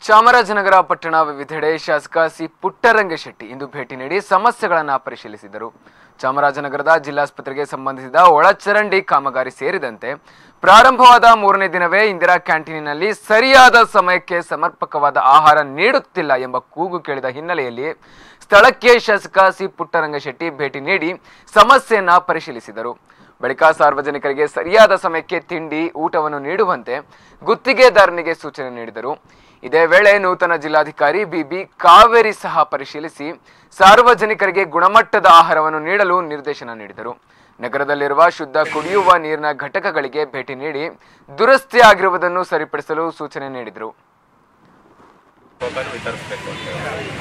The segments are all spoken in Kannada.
ಚಾಮರಾಜನಗರ ಪಟ್ಟಣ ವಿವಿಧೆಡೆ ಶಾಸಕ ಸಿ ಪುಟ್ಟರಂಗಶೆಟ್ಟಿ ಇಂದು ಭೇಟಿ ನೀಡಿ ಸಮಸ್ಯೆಗಳನ್ನು ಪರಿಶೀಲಿಸಿದರು ಚಾಮರಾಜನಗರದ ಜಿಲ್ಲಾಸ್ಪತ್ರೆಗೆ ಸಂಬಂಧಿಸಿದ ಒಳಚರಂಡಿ ಕಾಮಗಾರಿ ಸೇರಿದಂತೆ ಪ್ರಾರಂಭವಾದ ಮೂರನೇ ದಿನವೇ ಇಂದಿರಾ ಕ್ಯಾಂಟೀನಿನಲ್ಲಿ ಸರಿಯಾದ ಸಮಯಕ್ಕೆ ಸಮರ್ಪಕವಾದ ಆಹಾರ ನೀಡುತ್ತಿಲ್ಲ ಎಂಬ ಕೂಗು ಕೇಳಿದ ಹಿನ್ನೆಲೆಯಲ್ಲಿ ಸ್ಥಳಕ್ಕೆ ಶಾಸಕ ಸಿ ಪುಟ್ಟರಂಗಶೆಟ್ಟಿ ಭೇಟಿ ನೀಡಿ ಸಮಸ್ಯೆಯನ್ನ ಪರಿಶೀಲಿಸಿದರು ಬಳಿಕ ಸಾರ್ವಜನಿಕರಿಗೆ ಸರಿಯಾದ ಸಮಯಕ್ಕೆ ತಿಂಡಿ ಊಟವನ್ನು ನೀಡುವಂತೆ ಗುತ್ತಿಗೆದಾರನಿಗೆ ಸೂಚನೆ ನೀಡಿದರು ಇದೇ ವೇಳೆ ನೂತನ ಜಿಲ್ಲಾಧಿಕಾರಿ ಬಿಬಿ ಕಾವೇರಿ ಸಹ ಪರಿಶೀಲಿಸಿ ಸಾರ್ವಜನಿಕರಿಗೆ ಗುಣಮಟ್ಟದ ಆಹಾರವನ್ನು ನೀಡಲು ನಿರ್ದೇಶನ ನೀಡಿದರು ನಗರದಲ್ಲಿರುವ ಶುದ್ಧ ಕುಡಿಯುವ ನೀರಿನ ಘಟಕಗಳಿಗೆ ಭೇಟಿ ನೀಡಿ ದುರಸ್ತಿ ಆಗಿರುವುದನ್ನು ಸರಿಪಡಿಸಲು ಸೂಚನೆ ನೀಡಿದರು ಟೋಕನ್ ವಿತರಿಸಬೇಕು ಅಂತ ಹೇಳಿ.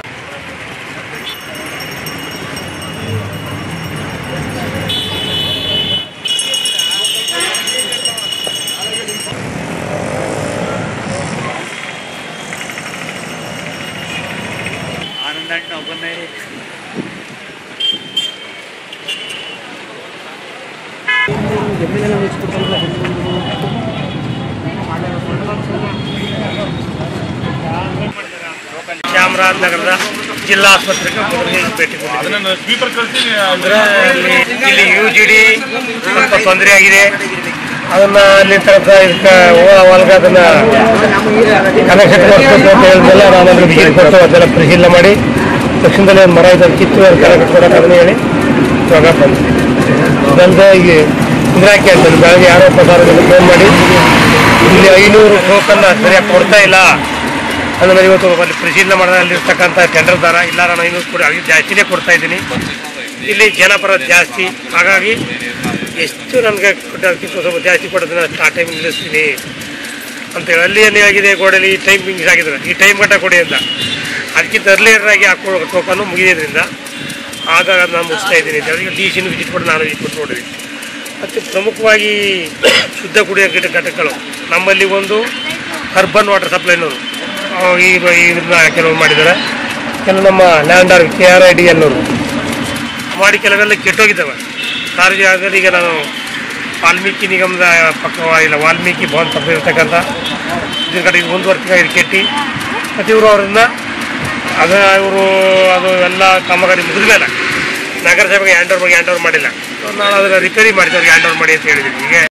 ఆనంద్ అంటే నవ్వుకున్నాయి ಚಾಮರಾಜನಗರದ ಜಿಲ್ಲಾ ಆಸ್ಪತ್ರೆಗೆ ಮೊದಲಿಗೆ ಭೇಟಿ ಕೊಟ್ಟಿದ್ದೀವಿ. ಅಂದ್ರೆ ಇಲ್ಲಿ ಇಲ್ಲಿ ಯು ಜಿ ಡಿ ಸ್ವಲ್ಪ ತೊಂದರೆ ಆಗಿದೆ ಅದನ್ನ ಅಲ್ಲಿ ತನಕ ಇದಕ್ಕೆ ಒಳಗ ಅದನ್ನ ಕನೆಕ್ಷನ್ ಕೊಡ್ಬೇಕು ಅಂತ ಹೇಳಿದ್ಮೇಲೆ ನಾನು ಅದ್ರ ವಿಸಿಟ್ ಕೊಟ್ಟು ಅದೆಲ್ಲ ಪರಿಶೀಲನೆ ಮಾಡಿ ತಕ್ಷಣದಲ್ಲಿ ಒಂದು ಮರ ಇದ್ದಾರೆ ಕಿತ್ತು ಒಂದು ಕನೆಕ್ಷನ್ ಕೊಡೋಕೆ ಅದನ್ನ ಹೇಳಿ ಇವಾಗ ಬಂದೆ ಬಂದು ಈಗ ಇಂದಿರಾ ಕ್ಯಾಂಟೀನ್ ಬೆಳಗ್ಗೆ ಯಾರೋ ಪ್ರಸಾರದಲ್ಲಿ ಫೋನ್ ಮಾಡಿ ಇಲ್ಲಿ ಐನೂರು ಟೋಕನ್ನ ಸರಿಯಾಗಿ ಕೊಡ್ತಾ ಇಲ್ಲ ಅಂದ್ರೆ ಇವತ್ತು ಅಲ್ಲಿ ಪರಿಶೀಲನೆ ಮಾಡಿದ್ರೆ ಅಲ್ಲಿರ್ತಕ್ಕಂಥ ಟೆಂಡರ್ ದರ ಇಲ್ಲ ನಾನು ಐನೂರು ಕೊಡಿ ಅಲ್ಲಿ ಜಾಸ್ತಿನೇ ಕೊಡ್ತಾ ಇದ್ದೀನಿ ಇಲ್ಲಿ ಜನ ಬರೋದು ಜಾಸ್ತಿ ಹಾಗಾಗಿ ಎಷ್ಟು ನನಗೆ ಅದಕ್ಕಿಂತ ಸ್ವಲ್ಪ ಜಾಸ್ತಿ ಕೊಡೋದನ್ನ ಅಷ್ಟು ಆ ಟೈಮ್ ನಿಲ್ಲಿಸ್ತೀನಿ ಅಂತೇಳಿ ಅಲ್ಲಿ ಏನೇ ಆಗಿದೆ ಗೋಡೆಯಲ್ಲಿ ಈ ಟೈಮ್ ಮಿಂಗ್ಸ್ ಆಗಿದ್ರೆ ಈ ಟೈಮ್ ಗಂಟ ಕೊಡಿ ಅಂತ ಅದಕ್ಕಿಂತ ಅರ್ಲಿಯರ್ ಆಗಿ ಹಾಕೋ ಟೋಕನ್ನು ಮುಗಿಯೋದ್ರಿಂದ ಆಗ ನಾನು ಮುಗಿಸ್ತಾ ಇದ್ದೀನಿ ಅಂತ ಹೇಳಿ ಡಿ ಸಿನೂ ವಿಸಿಟ್ ಕೊಟ್ಟು ನಾನು ವಿಸಿಟ್ ಕೊಟ್ಟು ನೋಡಿದ್ವಿ ಮತ್ತು ಪ್ರಮುಖವಾಗಿ ಶುದ್ಧ ಕುಡಿಯೋ ಘಟ ಘಟಕಗಳು ನಮ್ಮಲ್ಲಿ ಒಂದು ಅರ್ಬನ್ ವಾಟರ್ ಸಪ್ಲೈನವರು ಈ ಇದನ್ನ ಕೆಲವು ಮಾಡಿದ್ದಾರೆ ಕೆಲವು ನಮ್ಮ lander K R I D ಅನ್ನೋರು ಮಾಡಿ ಕೆಲವೆಲ್ಲ ಕೆಟ್ಟೋಗಿದ್ದಾವೆ ಸಾರ್ವಜನಿಕರಿಗೆ ಈಗ ನಾನು ವಾಲ್ಮೀಕಿ ನಿಗಮದ ಪಕ್ಕ ಇಲ್ಲ ವಾಲ್ಮೀಕಿ ಭವನ್ ಪಕ್ಕ ಇರ್ತಕ್ಕಂಥ ಇದ್ರ ಕಡೆ ಒಂದೂವರೆ ತಿಂಗಳು ಇದು ಕೆಟ್ಟಿ ಮತ್ತು ಇವರು ಅವರನ್ನ ಅದು ಇವರು ಅದು ಎಲ್ಲ ಕಾಮಗಾರಿ ಮುಗಿದ ಮೇಲೆ ನಗರಸಭೆಗೆ ಹ್ಯಾಂಡ್ ಓವರ್ ಹ್ಯಾಂಡ್ ಓವರ್ ಮಾಡಿಲ್ಲ ನಾನು ಅದನ್ನು ರಿಪೇರಿ ಮಾಡಿದವ್ರಿಗೆ ಹ್ಯಾಂಡ್ ಓವರ್ ಮಾಡಿ ಅಂತ ಹೇಳಿದ್ದೀನಿ ಹೀಗೆ